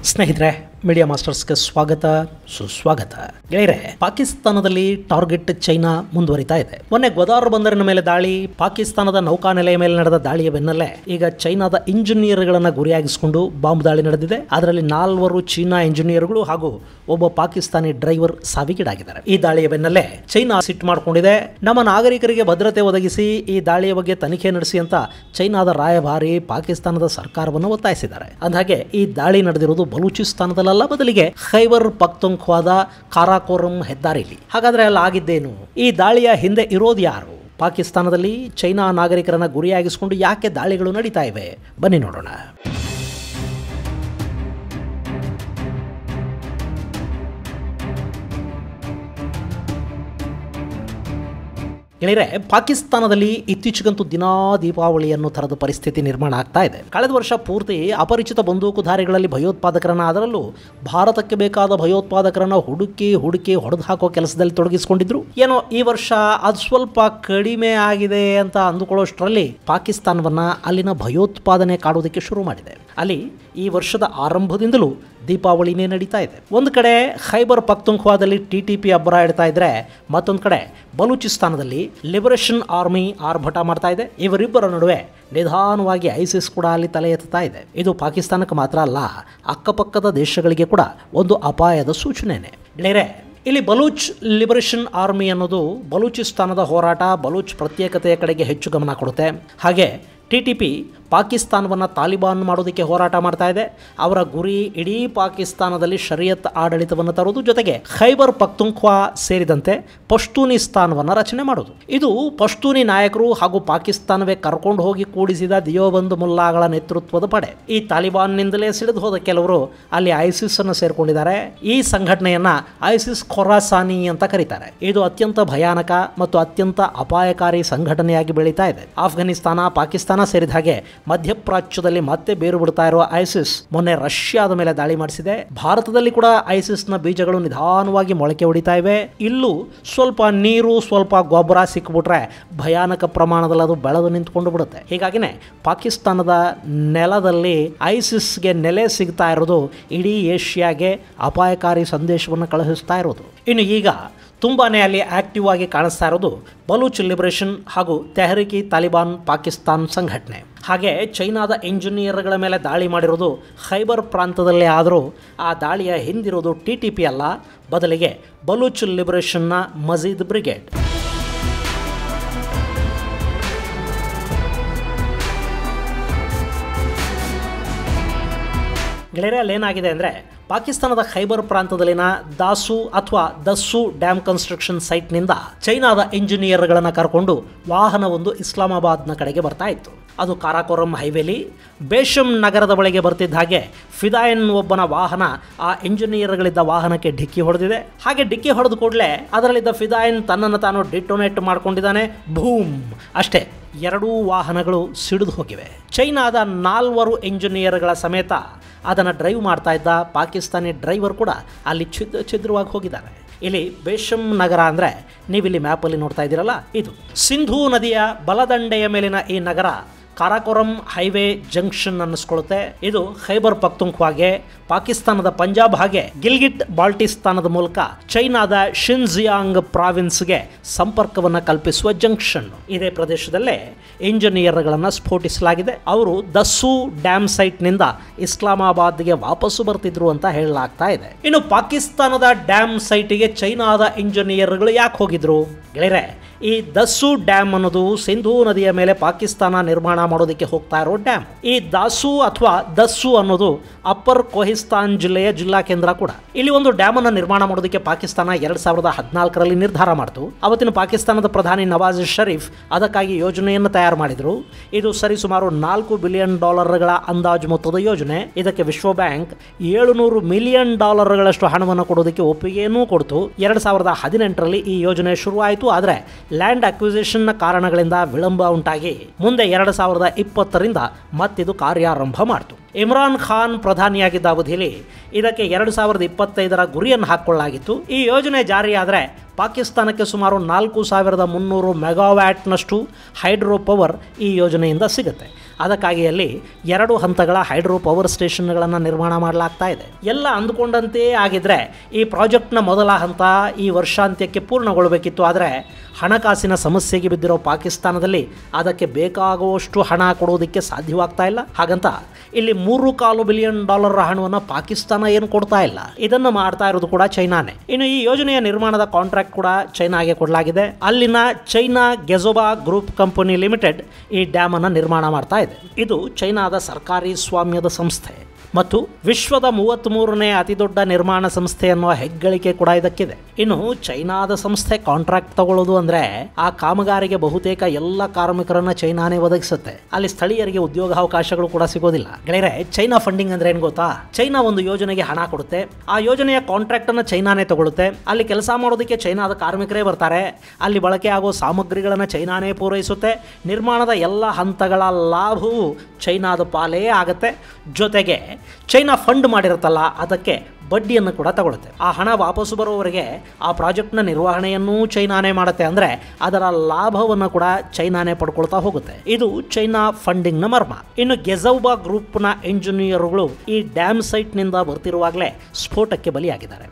ಸ್ನೇಹಿತರೆ ಮೀಡಿಯಾ ಮಾಸ್ಟರ್ಸ್ಗೆ ಸ್ವಾಗತ ಸುಸ್ವಾಗತ ಗೆಳೆಯರೆ ಪಾಕಿಸ್ತಾನದಲ್ಲಿ ಟಾರ್ಗೆಟ್ ಚೈನಾ ಮುಂದುವರಿತಾ ಇದೆ ಮೊನ್ನೆ ಗೋದಾವರಿ ಬಂದರಿನ ಮೇಲೆ ದಾಳಿ ಪಾಕಿಸ್ತಾನದ ನೌಕಾನೆಲೆಯ ಮೇಲೆ ನಡೆದ ದಾಳಿಯ ಬೆನ್ನಲ್ಲೇ ಈಗ ಚೈನಾದ ಇಂಜಿನಿಯರ್ಗಳನ್ನ ಗುರಿಯಾಗಿಸಿಕೊಂಡು ಬಾಂಬ್ ದಾಳಿ ನಡೆದಿದೆ ಅದರಲ್ಲಿ ನಾಲ್ವರು ಚೀನಾ ಇಂಜಿನಿಯರ್ಗಳು ಹಾಗೂ ಒಬ್ಬ ಪಾಕಿಸ್ತಾನಿ ಡ್ರೈವರ್ ಸಾವಿಗೀಡಾಗಿದ್ದಾರೆ ಈ ದಾಳಿಯ ಬೆನ್ನಲ್ಲೇ ಚೈನಾ ಸಿಟ್ಟು ಮಾಡಿಕೊಂಡಿದೆ ನಮ್ಮ ನಾಗರಿಕರಿಗೆ ಭದ್ರತೆ ಒದಗಿಸಿ ಈ ದಾಳಿಯ ಬಗ್ಗೆ ತನಿಖೆ ನಡೆಸಿ ಅಂತ ಚೈನಾದ ರಾಯಭಾರಿ ಪಾಕಿಸ್ತಾನದ ಸರ್ಕಾರವನ್ನು ಒತ್ತಾಯಿಸಿದ್ದಾರೆ ಅಂದಹಾಗೆ ಈ ದಾಳಿ ನಡೆದಿರುವುದು ಬಲೂಚಿಸ್ತಾನದಲ್ಲ ಬದಲಿಗೆ ಖೈಬರ್ ಪಕ್ತುಂಖ್ವಾದ ಕಾರಾಕೋರಂ ಹೆದ್ದಾರಿಲಿ ಹಾಗಾದ್ರೆ ಅಲ್ಲಿ ಆಗಿದ್ದೇನು ಈ ದಾಳಿಯ ಹಿಂದೆ ಇರೋದು ಯಾರು ಪಾಕಿಸ್ತಾನದಲ್ಲಿ ಚೈನಾ ನಾಗರಿಕರನ್ನ ಗುರಿಯಾಗಿಸಿಕೊಂಡು ಯಾಕೆ ದಾಳಿಗಳು ನಡೀತಾ ಇವೆ ಬನ್ನಿ ನೋಡೋಣ ಗೆಳೆಯರೆ ಪಾಕಿಸ್ತಾನದಲ್ಲಿ ಇತ್ತೀಚೆಗಂತೂ ದಿನಾ ದೀಪಾವಳಿಯನ್ನು ತರದ ಪರಿಸ್ಥಿತಿ ನಿರ್ಮಾಣ ಆಗ್ತಾ ಇದೆ ಕಳೆದ ವರ್ಷ ಪೂರ್ತಿ ಅಪರಿಚಿತ ಬಂದೂಕುಧಾರಿಗಳಲ್ಲಿ ಭಯೋತ್ಪಾದಕರನ್ನ ಅದರಲ್ಲೂ ಭಾರತಕ್ಕೆ ಬೇಕಾದ ಭಯೋತ್ಪಾದಕರನ್ನ ಹುಡುಕಿ ಹುಡುಕಿ ಹೊಡೆದು ಹಾಕೋ ಕೆಲಸದಲ್ಲಿ ತೊಡಗಿಸಿಕೊಂಡಿದ್ರು ಏನೋ ಈ ವರ್ಷ ಅದು ಸ್ವಲ್ಪ ಕಡಿಮೆ ಆಗಿದೆ ಅಂತ ಅಂದುಕೊಳ್ಳೋಷ್ಟರಲ್ಲಿ ಪಾಕಿಸ್ತಾನವನ್ನ ಅಲ್ಲಿನ ಭಯೋತ್ಪಾದನೆ ಕಾಡುವುದಕ್ಕೆ ಶುರು ಮಾಡಿದೆ ಅಲ್ಲಿ ಈ ವರ್ಷದ ಆರಂಭದಿಂದಲೂ ದೀಪಾವಳಿನೇ ನಡೀತಾ ಇದೆ ಒಂದು ಕಡೆ ಖೈಬರ್ ಪಕ್ತುಂಖ್ವಾದಲ್ಲಿ ಟಿ ಟಿ ಪಿ ಅಬ್ಬರ ಇಡ್ತಾ ಇದ್ರೆ ಮತ್ತೊಂದು ಕಡೆ ಬಲೂಚಿಸ್ತಾನದಲ್ಲಿ ಲಿಬರೇಷನ್ ಆರ್ಮಿ ಆರ್ಭಟ ಮಾಡ್ತಾ ಇದೆ ಇವರಿಬ್ಬರ ನಡುವೆ ನಿಧಾನವಾಗಿ ಐಸಿಸ್ ಕೂಡ ಅಲ್ಲಿ ತಲೆ ಎತ್ತುತ್ತಾ ಇದೆ ಇದು ಪಾಕಿಸ್ತಾನಕ್ಕೆ ಮಾತ್ರ ಅಲ್ಲ ಅಕ್ಕಪಕ್ಕದ ದೇಶಗಳಿಗೆ ಕೂಡ ಒಂದು ಅಪಾಯದ ಸೂಚನೆನೇ ಗೆಳೆಯರೆ ಇಲ್ಲಿ ಬಲೂಚ್ ಲಿಬರೇಷನ್ ಆರ್ಮಿ ಅನ್ನೋದು ಬಲೂಚಿಸ್ತಾನದ ಹೋರಾಟ ಬಲೂಚ್ ಪ್ರತ್ಯೇಕತೆಯ ಕಡೆಗೆ ಹೆಚ್ಚು ಗಮನ ಕೊಡುತ್ತೆ ಹಾಗೆ ಟಿ ಟಿ ಪಿ ಪಾಕಿಸ್ತಾನವನ್ನು ತಾಲಿಬಾನ್ ಮಾಡೋದಕ್ಕೆ ಹೋರಾಟ ಮಾಡ್ತಾ ಇದೆ ಅವರ ಗುರಿ ಇಡೀ ಪಾಕಿಸ್ತಾನದಲ್ಲಿ ಶರಿಯತ್ ಆಡಳಿತವನ್ನು ತರುವುದು ಜೊತೆಗೆ ಖೈಬರ್ ಪಕ್ತುಂಖ್ವಾ ಸೇರಿದಂತೆ ಪಶ್ತೂನಿಸ್ತಾನವನ್ನು ರಚನೆ ಮಾಡೋದು ಇದು ಪಶ್ತೂನಿ ನಾಯಕರು ಹಾಗೂ ಪಾಕಿಸ್ತಾನವೇ ಕರ್ಕೊಂಡು ಹೋಗಿ ಕೂಡಿಸಿದ ದಿಯೋಬಂದ್ ಮುಲ್ಲಾಗಳ ನೇತೃತ್ವದ ಪಡೆ ಈ ತಾಲಿಬಾನ್ನಿಂದಲೇ ಸಿಡಿದು ಹೋದ ಕೆಲವರು ಅಲ್ಲಿ ಐಸಿಸ್ ಅನ್ನು ಸೇರ್ಕೊಂಡಿದ್ದಾರೆ ಈ ಸಂಘಟನೆಯನ್ನ ಐಸಿಸ್ ಖೊರಾಸಾನಿ ಅಂತ ಕರೀತಾರೆ ಇದು ಅತ್ಯಂತ ಭಯಾನಕ ಮತ್ತು ಅತ್ಯಂತ ಅಪಾಯಕಾರಿ ಸಂಘಟನೆಯಾಗಿ ಬೆಳೀತಾ ಇದೆ ಆಫ್ಘಾನಿಸ್ತಾನ ಪಾಕಿಸ್ತಾನ ಸೇರಿದ ಹಾಗೆ ಮಧ್ಯಪ್ರಾಚ್ಯದಲ್ಲಿ ಮತ್ತೆ ಬೇರು ಬಿಡ್ತಾ ಇರುವ ಐಸಿಸ್ ಮೊನ್ನೆ ರಷ್ಯಾದ ಮೇಲೆ ದಾಳಿ ಮಾಡಿಸಿದೆ ಭಾರತದಲ್ಲಿ ಕೂಡ ಐಸಿಸ್ನ ಬೀಜಗಳು ನಿಧಾನವಾಗಿ ಮೊಳಕೆ ಹೊಡಿತಾ ಇವೆ ಇಲ್ಲೂ ಸ್ವಲ್ಪ ನೀರು ಸ್ವಲ್ಪ ಗೊಬ್ಬರ ಸಿಕ್ಬಿಟ್ರೆ ಭಯಾನಕ ಪ್ರಮಾಣದಲ್ಲಿ ಅದು ಬೆಳೆದು ನಿಂತ್ಕೊಂಡು ಬಿಡುತ್ತೆ ಹೀಗಾಗಿನೇ ಪಾಕಿಸ್ತಾನದ ನೆಲದಲ್ಲಿ ಐಸಿಸ್ಗೆ ನೆಲೆ ಸಿಗ್ತಾ ಇರೋದು ಇಡೀ ಏಷ್ಯಾಗೆ ಅಪಾಯಕಾರಿ ಸಂದೇಶವನ್ನು ಕಳುಹಿಸ್ತಾ ಇರೋದು ಇನ್ನು ಈಗ ತುಂಬಾನೇ ಅಲ್ಲಿ ಆಕ್ಟಿವ್ ಆಗಿ ಕಾಣಿಸ್ತಾ ಇರೋದು ಬಲೂಚ್ ಲಿಬರೇಷನ್ ಹಾಗೂ ತೆಹರಿಕಿ ತಾಲಿಬಾನ್ ಪಾಕಿಸ್ತಾನ್ ಸಂಘಟನೆ ಹಾಗೆ ಚೈನಾದ ಇಂಜಿನಿಯರ್ಗಳ ಮೇಲೆ ದಾಳಿ ಮಾಡಿರೋದು ಖೈಬರ್ ಪ್ರಾಂತದಲ್ಲೇ ಆದರೂ ಆ ದಾಳಿಯ ಹಿಂದಿರೋದು ಟಿ ಟಿ ಪಿ ಅಲ್ಲ ಬದಲಿಗೆ ಬಲೂಚ್ ಲಿಬರೇಷನ್ನ ಮಜೀದ್ ಬ್ರಿಗೇಡ್ ಗೆಳೆಯರೆ ಅಲ್ಲೇನಾಗಿದೆ ಅಂದರೆ ಪಾಕಿಸ್ತಾನದ ಖೈಬರ್ ಪ್ರಾಂತದಲ್ಲಿನ ದಾಸು ಅಥವಾ ದಸ್ಸು ಡ್ಯಾಮ್ ಕನ್ಸ್ಟ್ರಕ್ಷನ್ ಸೈಟ್ನಿಂದ ಚೈನಾದ ಇಂಜಿನಿಯರ್ಗಳನ್ನು ಕರ್ಕೊಂಡು ವಾಹನವೊಂದು ಇಸ್ಲಾಮಾಬಾದ್ನ ಕಡೆಗೆ ಬರ್ತಾ ಇತ್ತು ಅದು ಕಾರಾಕೋರಂ ಹೈವೇಲಿ ಬೇಷಮ್ ನಗರದ ಬಳಿಗೆ ಬರ್ತಿದ್ದ ಹಾಗೆ ಫಿದಾಯನ್ ಒಬ್ಬನ ವಾಹನ ಆ ಇಂಜಿನಿಯರ್ಗಳಿದ್ದ ವಾಹನಕ್ಕೆ ಡಿಕ್ಕಿ ಹೊಡೆದಿದೆ ಹಾಗೆ ಡಿಕ್ಕಿ ಹೊಡೆದ ಕೂಡಲೇ ಅದರಲ್ಲಿದ್ದ ಫಿದಾಯನ್ ತನ್ನನ್ನು ತಾನು ಡಿಟೊನೇಟ್ ಮಾಡ್ಕೊಂಡಿದ್ದಾನೆ ಭೂಮ್ ಅಷ್ಟೇ ಎರಡೂ ವಾಹನಗಳು ಸಿಡಿದು ಹೋಗಿವೆ ಚೈನಾದ ನಾಲ್ವರು ಇಂಜಿನಿಯರ್ಗಳ ಸಮೇತ ಅದನ್ನು ಡ್ರೈವ್ ಮಾಡ್ತಾ ಇದ್ದ ಪಾಕಿಸ್ತಾನಿ ಡ್ರೈವರ್ ಕೂಡ ಅಲ್ಲಿ ಛಿದ್ರ ಛಿದ್ರವಾಗಿ ಹೋಗಿದ್ದಾರೆ ಇಲ್ಲಿ ಬೇಷಮ್ ನಗರ ಅಂದರೆ ನೀವಿಲ್ಲಿ ಮ್ಯಾಪಲ್ಲಿ ನೋಡ್ತಾ ಇದ್ದೀರಲ್ಲ ಇದು ಸಿಂಧೂ ನದಿಯ ಬಲದಂಡೆಯ ಮೇಲಿನ ಈ ನಗರ ಕಾರಾಕೋರಂ ಹೈವೇ ಜಂಕ್ಷನ್ ಅನ್ನಿಸ್ಕೊಳ್ಳುತ್ತೆ ಇದು ಖೈಬರ್ ಪಕ್ತುಂಖ್ವಾಗೆ ಪಾಕಿಸ್ತಾನದ ಪಂಜಾಬ್ ಹಾಗೆ ಗಿಲ್ಗಿಟ್ ಬಾಲ್ಟಿಸ್ತಾನದ ಮೂಲಕ ಚೈನಾದ ಶಿನ್ಜಿಯಾಂಗ್ ಪ್ರಾವಿನ್ಸ್ಗೆ ಸಂಪರ್ಕವನ್ನು ಕಲ್ಪಿಸುವ ಜಂಕ್ಷನ್ ಇದೇ ಪ್ರದೇಶದಲ್ಲೇ ಇಂಜಿನಿಯರ್ಗಳನ್ನು ಸ್ಫೋಟಿಸಲಾಗಿದೆ ಅವರು ದಸ್ಸು ಡ್ಯಾಮ್ ಸೈಟ್ನಿಂದ ಇಸ್ಲಾಮಾಬಾದ್ಗೆ ವಾಪಸ್ಸು ಬರ್ತಿದ್ರು ಅಂತ ಹೇಳಲಾಗ್ತಾ ಇದೆ ಇನ್ನು ಪಾಕಿಸ್ತಾನದ ಡ್ಯಾಮ್ ಸೈಟಿಗೆ ಚೈನಾದ ಇಂಜಿನಿಯರ್ಗಳು ಯಾಕೆ ಹೋಗಿದ್ರು ಗೆಳೆಯರೆ ಈ ದಸ್ಸು ಡ್ಯಾಮ್ ಅನ್ನೋದು ಸಿಂಧೂ ನದಿಯ ಮೇಲೆ ಪಾಕಿಸ್ತಾನ ನಿರ್ಮಾಣ ಮಾಡೋದಕ್ಕೆ ಹೋಗ್ತಾ ಇರೋ ಡ್ಯಾಮ್ ಈ ದಾಸು ಅಥವಾ ದಸ್ಸು ಅನ್ನೋದು ಅಪ್ಪರ್ ಕೋಹಿಸ್ತಾನ್ ಜಿಲ್ಲೆಯ ಜಿಲ್ಲಾ ಕೇಂದ್ರ ಕೂಡ ಇಲ್ಲಿ ಒಂದು ಡ್ಯಾಮ್ ಅನ್ನು ನಿರ್ಮಾಣ ಮಾಡೋದಕ್ಕೆ ಪಾಕಿಸ್ತಾನ ಎರಡ್ ಸಾವಿರದ ಹದಿನಾಲ್ಕರಲ್ಲಿ ನಿರ್ಧಾರ ಮಾಡಿತು ಅವತ್ತಿನ ಪಾಕಿಸ್ತಾನದ ಪ್ರಧಾನಿ ನವಾಜ್ ಶರೀಫ್ ಅದಕ್ಕಾಗಿ ಯೋಜನೆಯನ್ನು ತಯಾರು ಮಾಡಿದರು ಇದು ಸರಿಸುಮಾರು ನಾಲ್ಕು ಬಿಲಿಯನ್ ಡಾಲರ್ಗಳ ಅಂದಾಜು ಮೊತ್ತದ ಯೋಜನೆ ಇದಕ್ಕೆ ವಿಶ್ವ ಬ್ಯಾಂಕ್ ಏಳುನೂರು ಮಿಲಿಯನ್ ಡಾಲರ್ಗಳಷ್ಟು ಹಣವನ್ನು ಕೊಡೋದಕ್ಕೆ ಒಪ್ಪಿಗೆಯನ್ನೂ ಕೊಡ್ತು ಎರಡ್ ಸಾವಿರದ ಹದಿನೆಂಟರಲ್ಲಿ ಈ ಯೋಜನೆ ಶುರುವಾಯಿತು ಆದರೆ ಲ್ಯಾಂಡ್ ಅಕ್ವಿಸಿಷನ್ನ ಕಾರಣಗಳಿಂದ ವಿಳಂಬ ಉಂಟಾಗಿ ಮುಂದೆ ಎರಡು ಸಾವಿರದ ಇಪ್ಪತ್ತರಿಂದ ಮತ್ತಿದು ಕಾರ್ಯಾರಂಭ ಮಾಡಿತು ಇಮ್ರಾನ್ ಖಾನ್ ಪ್ರಧಾನಿಯಾಗಿದ್ದ ಅವಧಿಯಲ್ಲಿ ಇದಕ್ಕೆ ಎರಡು ಸಾವಿರದ ಇಪ್ಪತ್ತೈದರ ಗುರಿಯನ್ನು ಹಾಕೊಳ್ಳಲಾಗಿತ್ತು ಈ ಯೋಜನೆ ಜಾರಿಯಾದರೆ ಪಾಕಿಸ್ತಾನಕ್ಕೆ ಸುಮಾರು ನಾಲ್ಕು ಸಾವಿರದ ಮುನ್ನೂರು ಮೆಗಾವ್ಯಾಟ್ನಷ್ಟು ಹೈಡ್ರೋ ಪವರ್ ಈ ಯೋಜನೆಯಿಂದ ಸಿಗುತ್ತೆ ಅದಕ್ಕಾಗಿ ಅಲ್ಲಿ ಎರಡು ಹಂತಗಳ ಹೈಡ್ರೋ ಪವರ್ ಸ್ಟೇಷನ್ಗಳನ್ನು ನಿರ್ಮಾಣ ಮಾಡಲಾಗ್ತಾ ಇದೆ ಎಲ್ಲ ಅಂದುಕೊಂಡಂತೆಯೇ ಆಗಿದ್ರೆ ಈ ಪ್ರಾಜೆಕ್ಟ್ನ ಮೊದಲ ಹಂತ ಈ ವರ್ಷಾಂತ್ಯಕ್ಕೆ ಪೂರ್ಣಗೊಳ್ಳಬೇಕಿತ್ತು ಆದರೆ ಹಣಕಾಸಿನ ಸಮಸ್ಯೆಗೆ ಬಿದ್ದಿರೋ ಪಾಕಿಸ್ತಾನದಲ್ಲಿ ಅದಕ್ಕೆ ಬೇಕಾಗುವಷ್ಟು ಹಣ ಕೊಡೋದಕ್ಕೆ ಸಾಧ್ಯವಾಗ್ತಾ ಇಲ್ಲ ಹಾಗಂತ ಇಲ್ಲಿ ಮೂರು ಕಾಲು ಬಿಲಿಯನ್ ಡಾಲರ್ ಹಣವನ್ನು ಪಾಕಿಸ್ತಾನ ಏನು ಕೊಡ್ತಾ ಇಲ್ಲ ಇದನ್ನು ಮಾಡ್ತಾ ಇರೋದು ಕೂಡ ಚೈನಾನೇ ಇನ್ನು ಈ ಯೋಜನೆಯ ನಿರ್ಮಾಣದ ಕಾಂಟ್ರಾಕ್ಟ್ ಕೂಡ ಚೈನಾಗೆ ಕೊಡಲಾಗಿದೆ ಅಲ್ಲಿನ China Gezhouba group company limited ಈ ಡ್ಯಾಮ್ ಅನ್ನು ನಿರ್ಮಾಣ ಮಾಡ್ತಾ ಇದೆ ಇದು ಚೈನಾದ ಸರ್ಕಾರಿ ಸ್ವಾಮ್ಯದ ಸಂಸ್ಥೆ ಮತ್ತು ವಿಶ್ವದ ಮೂವತ್ತ್ಮೂರನೇ ಅತಿದೊಡ್ಡ ನಿರ್ಮಾಣ ಸಂಸ್ಥೆ ಅನ್ನುವ ಹೆಗ್ಗಳಿಕೆ ಕೂಡ ಇದಕ್ಕಿದೆ ಇನ್ನು ಚೈನಾದ ಸಂಸ್ಥೆ ಕಾಂಟ್ರಾಕ್ಟ್ ತಗೊಳ್ಳೋದು ಅಂದ್ರೆ ಆ ಕಾಮಗಾರಿಗೆ ಬಹುತೇಕ ಎಲ್ಲ ಕಾರ್ಮಿಕರನ್ನ ಚೈನಾನೇ ಒದಗಿಸುತ್ತೆ ಅಲ್ಲಿ ಸ್ಥಳೀಯರಿಗೆ ಉದ್ಯೋಗಾವಕಾಶಗಳು ಕೂಡ ಸಿಗೋದಿಲ್ಲ ಗೆಳೆಯರೆ ಚೈನಾ ಫಂಡಿಂಗ್ ಅಂದ್ರೆ ಏನ್ ಗೊತ್ತಾ ಚೈನಾ ಒಂದು ಯೋಜನೆಗೆ ಹಣ ಕೊಡುತ್ತೆ ಆ ಯೋಜನೆಯ ಕಾಂಟ್ರಾಕ್ಟ್ ಅನ್ನ ಚೈನಾನೇ ತಗೊಳುತ್ತೆ ಅಲ್ಲಿ ಕೆಲಸ ಮಾಡೋದಕ್ಕೆ ಚೈನಾದ ಕಾರ್ಮಿಕರೇ ಬರ್ತಾರೆ ಅಲ್ಲಿ ಬಳಕೆ ಆಗೋ ಸಾಮಗ್ರಿಗಳನ್ನು ಚೈನಾನೇ ಪೂರೈಸುತ್ತೆ ನಿರ್ಮಾಣದ ಎಲ್ಲ ಹಂತಗಳ ಲಾಭವು ಚೈನಾದ ಪಾಲೇ ಆಗುತ್ತೆ ಜೊತೆಗೆ ಚೈನಾ ಫಂಡ್ ಮಾಡಿರುತ್ತಲ್ಲ ಅದಕ್ಕೆ ಬಡ್ಡಿಯನ್ನು ಕೂಡ ತಗೊಳುತ್ತೆ ಆ ಹಣ ವಾಪಸ್ಸು ಬರೋವರೆಗೆ ಆ ಪ್ರಾಜೆಕ್ಟ್ನ ನಿರ್ವಹಣೆಯನ್ನೂ ಚೈನಾನೇ ಮಾಡುತ್ತೆ ಅಂದರೆ ಅದರ ಲಾಭವನ್ನು ಕೂಡ ಚೈನಾನೇ ಪಡ್ಕೊಳ್ತಾ ಹೋಗುತ್ತೆ ಇದು ಚೈನಾ ಫಂಡಿಂಗ್ನ ಮರ್ಮ ಇನ್ನು ಗೆಜೌಬಾ ಗ್ರೂಪ್ನ ಇಂಜಿನಿಯರ್ಗಳು ಈ ಡ್ಯಾಮ್ ಸೈಟ್ನಿಂದ ಬರ್ತಿರುವಾಗಲೇ ಸ್ಫೋಟಕ್ಕೆ ಬಲಿಯಾಗಿದ್ದಾರೆ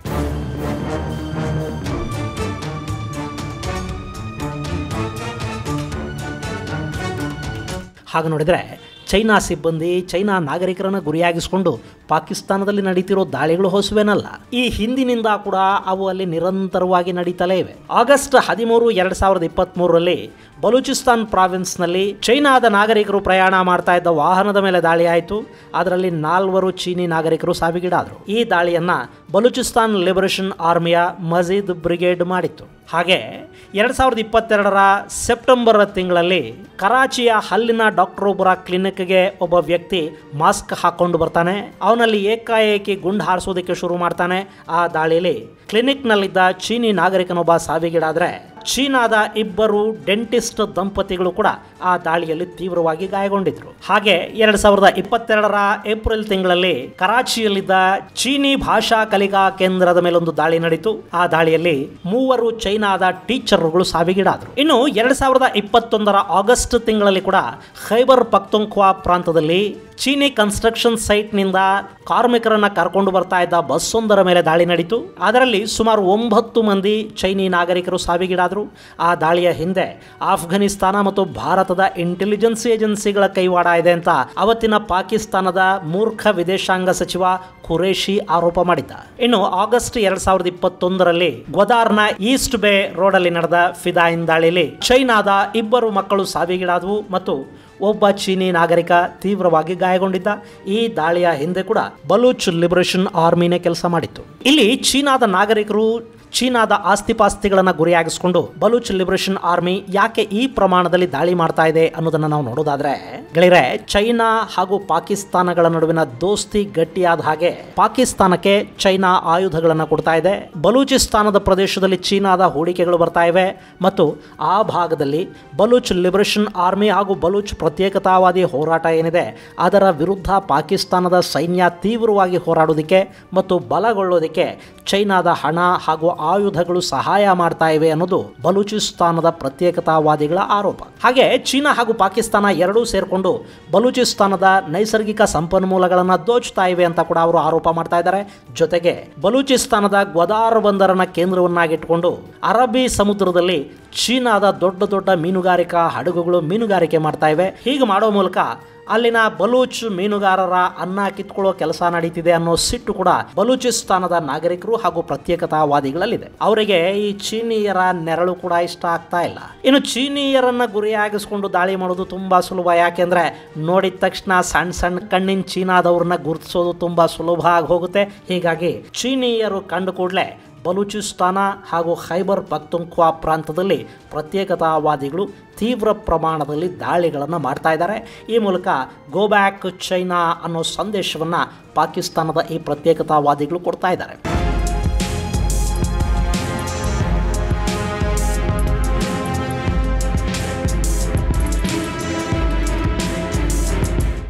ಹಾಗೆ ನೋಡಿದರೆ ಚೈನಾ ಸಿಬ್ಬಂದಿ ಚೈನಾ ನಾಗರಿಕರನ್ನು ಗುರಿಯಾಗಿಸಿಕೊಂಡು ಪಾಕಿಸ್ತಾನದಲ್ಲಿ ನಡೀತಿರೋ ದಾಳಿಗಳು ಹೊಸುವೇನಲ್ಲ ಈ ಹಿಂದಿನಿಂದ ಕೂಡ ಅವು ಅಲ್ಲಿ ನಿರಂತರವಾಗಿ ನಡೀತಲೇ ಇವೆ ಆಗಸ್ಟ್ ಹದಿಮೂರು ಎರಡು ಸಾವಿರದ ಇಪ್ಪತ್ತ್ಮೂರರಲ್ಲಿ ಬಲೂಚಿಸ್ತಾನ್ ಪ್ರಾವಿನ್ಸ್ನಲ್ಲಿ ಚೈನಾದ ನಾಗರಿಕರು ಪ್ರಯಾಣ ಮಾಡ್ತಾ ಇದ್ದ ವಾಹನದ ಮೇಲೆ ದಾಳಿ ಆಯಿತು ಅದರಲ್ಲಿ ನಾಲ್ವರು ಚೀನಿ ನಾಗರಿಕರು ಸಾವಿಗೀಡಾದರು ಈ ದಾಳಿಯನ್ನ ಬಲೂಚಿಸ್ತಾನ್ ಲಿಬರೇಷನ್ ಆರ್ಮಿಯ ಮಜೀದ್ ಬ್ರಿಗೇಡ್ ಮಾಡಿತ್ತು ಹಾಗೆ ಎರಡು ಸಾವಿರದ ಇಪ್ಪತ್ತೆರಡರ ಸೆಪ್ಟೆಂಬರ್ ತಿಂಗಳಲ್ಲಿ ಕರಾಚಿಯ ಹಲ್ಲಿನ ಡಾಕ್ಟರ್ ಒಬ್ಬರ ಕ್ಲಿನಿಕ್ಗೆ ಒಬ್ಬ ವ್ಯಕ್ತಿ ಮಾಸ್ಕ್ ಹಾಕೊಂಡು ಬರ್ತಾನೆ ಅವನಲ್ಲಿ ಏಕಾಏಕಿ ಗುಂಡು ಹಾರಿಸೋದಕ್ಕೆ ಶುರು ಮಾಡ್ತಾನೆ ಆ ದಾಳಿಯಲ್ಲಿ ಕ್ಲಿನಿಕ್ನಲ್ಲಿದ್ದ ಚೀನಿ ನಾಗರಿಕನೊಬ್ಬ ಸಾವಿಗೀಡಾದರೆ ಚೀನಾದ ಇಬ್ಬರು ಡೆಂಟಿಸ್ಟ್ ದಂಪತಿಗಳು ಕೂಡ ಆ ದಾಳಿಯಲ್ಲಿ ತೀವ್ರವಾಗಿ ಗಾಯಗೊಂಡಿದ್ರು ಹಾಗೆ ಎರಡ್ ಸಾವಿರದ ಇಪ್ಪತ್ತೆರಡರ ಏಪ್ರಿಲ್ ತಿಂಗಳಲ್ಲಿ ಕರಾಚಿಯಲ್ಲಿದ್ದ ಚೀನಿ ಭಾಷಾ ಕಲಿಕಾ ಕೇಂದ್ರದ ಮೇಲೊಂದು ದಾಳಿ ನಡೀತು ಆ ದಾಳಿಯಲ್ಲಿ ಮೂವರು ಚೈನಾದ ಟೀಚರ್ಗಳು ಸಾವಿಗೀಡಾದರು ಇನ್ನು ಎರಡ್ ಸಾವಿರದ ಇಪ್ಪತ್ತೊಂದರ ಆಗಸ್ಟ್ ತಿಂಗಳಲ್ಲಿ ಕೂಡ ಖೈಬರ್ ಪಕ್ತುಂಖ್ವಾ ಪ್ರಾಂತದಲ್ಲಿ ಚೀನಿ ಕನ್ಸ್ಟ್ರಕ್ಷನ್ ಸೈಟ್ನಿಂದ ಕಾರ್ಮಿಕರನ್ನ ಕರ್ಕೊಂಡು ಬರ್ತಾ ಇದ್ದ ಬಸ್ಸೊಂದರ ಮೇಲೆ ದಾಳಿ ನಡೀತು ಅದರಲ್ಲಿ ಸುಮಾರು ಒಂಬತ್ತು ಮಂದಿ ಚೈನಿ ನಾಗರಿಕರು ಸಾವಿಗೀಡಾದರು ಆ ದಾಳಿಯ ಹಿಂದೆ ಆಫ್ಘನಿಸ್ತಾನ ಮತ್ತು ಭಾರತದ ಇಂಟೆಲಿಜೆನ್ಸ್ ಏಜೆನ್ಸಿಗಳ ಕೈವಾಡ ಇದೆ ಅಂತ ಅವತ್ತಿನ ಪಾಕಿಸ್ತಾನದ ಮೂರ್ಖ ವಿದೇಶಾಂಗ ಸಚಿವ ಖುರೇಶಿ ಆರೋಪ ಮಾಡಿದ್ದ ಇನ್ನು ಆಗಸ್ಟ್ ಎರಡ್ ಸಾವಿರದ ಇಪ್ಪತ್ತೊಂದರಲ್ಲಿ ಗ್ವದಾರ್ನ ಈಸ್ಟ್ ಬೇ ರೋಡಲ್ಲಿ ನಡೆದ ಫಿದಾಯಿನ್ ದಾಳಿಯಲ್ಲಿ ಚೈನಾದ ಇಬ್ಬರು ಮಕ್ಕಳು ಸಾವಿಗೀಡಾದವು ಮತ್ತು ಒಬ್ಬ ಚೀನಿ ನಾಗರಿಕ ತೀವ್ರವಾಗಿ ಗಾಯಗೊಂಡಿದ್ದ ಈ ದಾಳಿಯ ಹಿಂದೆ ಕೂಡ ಬಲೂಚ್ ಲಿಬರೇಷನ್ ಆರ್ಮಿನೇ ಕೆಲಸ ಮಾಡಿತ್ತು ಇಲ್ಲಿ ಚೀನಾದ ನಾಗರಿಕರು ಚೀನಾದ ಆಸ್ತಿಪಾಸ್ತಿಗಳನ್ನು ಗುರಿಯಾಗಿಸಿಕೊಂಡು ಬಲೂಚ್ ಲಿಬರೇಷನ್ ಆರ್ಮಿ ಯಾಕೆ ಈ ಪ್ರಮಾಣದಲ್ಲಿ ದಾಳಿ ಮಾಡ್ತಾ ಇದೆ ಅನ್ನೋದನ್ನ ನಾವು ನೋಡೋದಾದ್ರೆ ಗೆಳೆಯರೆ ಚೈನಾ ಹಾಗೂ ಪಾಕಿಸ್ತಾನಗಳ ನಡುವಿನ ದೋಸ್ತಿ ಗಟ್ಟಿಯಾದ ಹಾಗೆ ಪಾಕಿಸ್ತಾನಕ್ಕೆ ಚೈನಾ ಆಯುಧಗಳನ್ನು ಕೊಡ್ತಾ ಇದೆ ಬಲೂಚಿಸ್ತಾನದ ಪ್ರದೇಶದಲ್ಲಿ ಚೀನಾದ ಹೂಡಿಕೆಗಳು ಬರ್ತಾ ಇವೆ ಮತ್ತು ಆ ಭಾಗದಲ್ಲಿ ಬಲೂಚ್ ಲಿಬರೇಷನ್ ಆರ್ಮಿ ಹಾಗೂ ಬಲೂಚ್ ಪ್ರತ್ಯೇಕತಾವಾದಿ ಹೋರಾಟ ಏನಿದೆ ಅದರ ವಿರುದ್ಧ ಪಾಕಿಸ್ತಾನದ ಸೈನ್ಯ ತೀವ್ರವಾಗಿ ಹೋರಾಡೋದಕ್ಕೆ ಮತ್ತು ಬಲಗೊಳ್ಳೋದಕ್ಕೆ ಚೈನಾದ ಹಣ ಹಾಗೂ ಆಯುಧಗಳು ಸಹಾಯ ಮಾಡ್ತಾ ಇವೆ ಅನ್ನೋದು ಬಲೂಚಿಸ್ತಾನದ ಪ್ರತ್ಯೇಕತಾವಾದಿಗಳ ಆರೋಪ ಹಾಗೆ ಚೀನಾ ಹಾಗೂ ಪಾಕಿಸ್ತಾನ ಎರಡೂ ಸೇರಿಕೊಂಡು ಬಲೂಚಿಸ್ತಾನದ ನೈಸರ್ಗಿಕ ಸಂಪನ್ಮೂಲಗಳನ್ನು ದೋಚ್ತಾ ಇವೆ ಅಂತ ಕೂಡ ಅವರು ಆರೋಪ ಮಾಡ್ತಾ ಇದ್ದಾರೆ ಜೊತೆಗೆ ಬಲೂಚಿಸ್ತಾನದ ಗ್ವದಾರ್ ಬಂದರನ್ನ ಕೇಂದ್ರವನ್ನಾಗಿಟ್ಟುಕೊಂಡು ಅರಬ್ಬಿ ಸಮುದ್ರದಲ್ಲಿ ಚೀನಾದ ದೊಡ್ಡ ದೊಡ್ಡ ಮೀನುಗಾರಿಕಾ ಹಡಗುಗಳು ಮೀನುಗಾರಿಕೆ ಮಾಡ್ತಾ ಇವೆ ಹೀಗೆ ಮಾಡೋ ಮೂಲಕ ಅಲ್ಲಿನ ಬಲೂಚ್ ಮೀನುಗಾರರ ಅನ್ನ ಕಿತ್ಕೊಳ್ಳೋ ಕೆಲಸ ನಡೀತಿದೆ ಅನ್ನೋ ಸಿಟ್ಟು ಕೂಡ ಬಲೂಚಿಸ್ತಾನದ ನಾಗರಿಕರು ಹಾಗೂ ಪ್ರತ್ಯೇಕತಾವಾದಿಗಳಲ್ಲಿದೆ ಅವರಿಗೆ ಈ ಚೀನೀಯರ ನೆರಳು ಕೂಡ ಇಷ್ಟ ಆಗ್ತಾ ಇಲ್ಲ ಇನ್ನು ಚೀನೀಯರನ್ನ ಗುರಿಯಾಗಿಸ್ಕೊಂಡು ದಾಳಿ ಮಾಡೋದು ತುಂಬಾ ಸುಲಭ ಯಾಕೆಂದ್ರೆ ನೋಡಿದ ತಕ್ಷಣ ಸಣ್ಣ ಸಣ್ಣ ಕಣ್ಣಿನ ಚೀನಾದವ್ರನ್ನ ಗುರುತಿಸೋದು ತುಂಬಾ ಸುಲಭ ಆಗಿ ಹೋಗುತ್ತೆ ಹೀಗಾಗಿ ಚೀನೀಯರು ಕಂಡು ಕೂಡಲೇ ಬಲೂಚಿಸ್ತಾನ ಹಾಗೂ ಖೈಬರ್ ಪಕ್ತುಂಖ್ವಾ ಪ್ರಾಂತದಲ್ಲಿ ಪ್ರತ್ಯೇಕತಾವಾದಿಗಳು ತೀವ್ರ ಪ್ರಮಾಣದಲ್ಲಿ ದಾಳಿಗಳನ್ನು ಮಾಡ್ತಾ ಇದ್ದಾರೆ ಈ ಮೂಲಕ ಗೋ ಬ್ಯಾಕ್ ಚೈನಾ ಅನ್ನೋ ಸಂದೇಶವನ್ನು ಪಾಕಿಸ್ತಾನದ ಈ ಪ್ರತ್ಯೇಕತಾವಾದಿಗಳು ಕೊಡ್ತಾ ಇದ್ದಾರೆ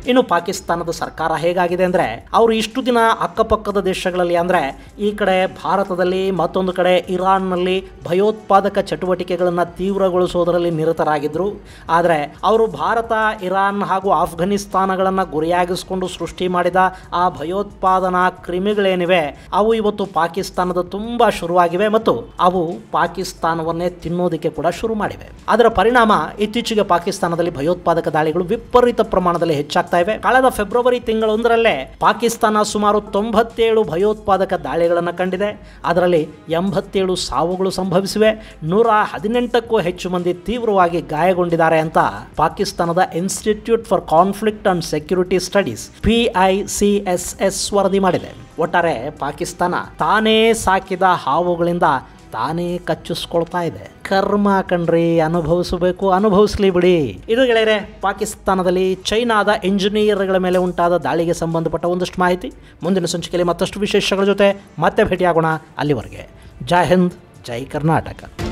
ಇನ್ನು ಪಾಕಿಸ್ತಾನದ ಸರ್ಕಾರ ಹೇಗಾಗಿದೆ ಅಂದರೆ ಅವರು ಇಷ್ಟು ದಿನ ಅಕ್ಕಪಕ್ಕದ ದೇಶಗಳಲ್ಲಿ ಅಂದರೆ ಈ ಕಡೆ ಭಾರತದಲ್ಲಿ ಮತ್ತೊಂದು ಕಡೆ ಇರಾನ್ನಲ್ಲಿ ಭಯೋತ್ಪಾದಕ ಚಟುವಟಿಕೆಗಳನ್ನು ತೀವ್ರಗೊಳಿಸೋದರಲ್ಲಿ ನಿರತರಾಗಿದ್ದರು ಆದರೆ ಅವರು ಭಾರತ ಇರಾನ್ ಹಾಗೂ ಆಫ್ಘನಿಸ್ತಾನಗಳನ್ನು ಗುರಿಯಾಗಿಸಿಕೊಂಡು ಸೃಷ್ಟಿ ಮಾಡಿದ ಆ ಭಯೋತ್ಪಾದನಾ ಕ್ರಿಮಿಗಳೇನಿವೆ ಅವು ಇವತ್ತು ಪಾಕಿಸ್ತಾನದ ತುಂಬ ಶುರುವಾಗಿವೆ ಮತ್ತು ಅವು ಪಾಕಿಸ್ತಾನವನ್ನೇ ತಿನ್ನೋದಕ್ಕೆ ಕೂಡ ಶುರು ಮಾಡಿವೆ ಅದರ ಪರಿಣಾಮ ಇತ್ತೀಚೆಗೆ ಪಾಕಿಸ್ತಾನದಲ್ಲಿ ಭಯೋತ್ಪಾದಕ ದಾಳಿಗಳು ವಿಪರೀತ ಪ್ರಮಾಣದಲ್ಲಿ ಹೆಚ್ಚಾಗ್ತಾ ಇವೆ ಕಳೆದ ಫೆಬ್ರವರಿ ತಿಂಗಳೊಂದರಲ್ಲೇ ಪಾಕಿಸ್ತಾನ ಸುಮಾರು ತೊಂಬತ್ತೇಳು ಭಯೋತ್ಪಾದಕ ದಾಳಿಗಳನ್ನು ಕಂಡಿದೆ ಅದರಲ್ಲಿ ಎಂಬತ್ತೇಳು ಸಾವುಗಳು ಸಂಭವಿಸಿವೆ ನೂರ ಹದಿನೆಂಟಕ್ಕೂ ಹೆಚ್ಚು ಮಂದಿ ತೀವ್ರವಾಗಿ ಗಾಯಗೊಂಡಿದ್ದಾರೆ ಅಂತ ಪಾಕಿಸ್ತಾನದ institute for conflict and security studies P I C S S ವರದಿ ಮಾಡಿದೆ ಒಟ್ಟಾರೆ ಪಾಕಿಸ್ತಾನ ತಾನೇ ಸಾಕಿದ ಹಾವುಗಳಿಂದ ತಾನೇ ಕಚ್ಚಿಸ್ಕೊಳ್ತಾ ಇದೆ ಕರ್ಮ ಕಣ್ರಿ ಅನುಭವಿಸಬೇಕು ಅನುಭವಿಸ್ಲಿ ಬಿಡಿ ಇದು ಗೆಳೆಯರೆ ಪಾಕಿಸ್ತಾನದಲ್ಲಿ ಚೈನಾದ ಇಂಜಿನಿಯರ್ಗಳ ಮೇಲೆ ಉಂಟಾದ ದಾಳಿಗೆ ಸಂಬಂಧಪಟ್ಟ ಒಂದಷ್ಟು ಮಾಹಿತಿ ಮುಂದಿನ ಸಂಚಿಕೆಯಲ್ಲಿ ಮತ್ತಷ್ಟು ವಿಶೇಷಗಳ ಜೊತೆ ಮತ್ತೆ ಭೇಟಿಯಾಗೋಣ ಅಲ್ಲಿವರೆಗೆ ಜೈ ಹಿಂದ್ ಜೈ ಕರ್ನಾಟಕ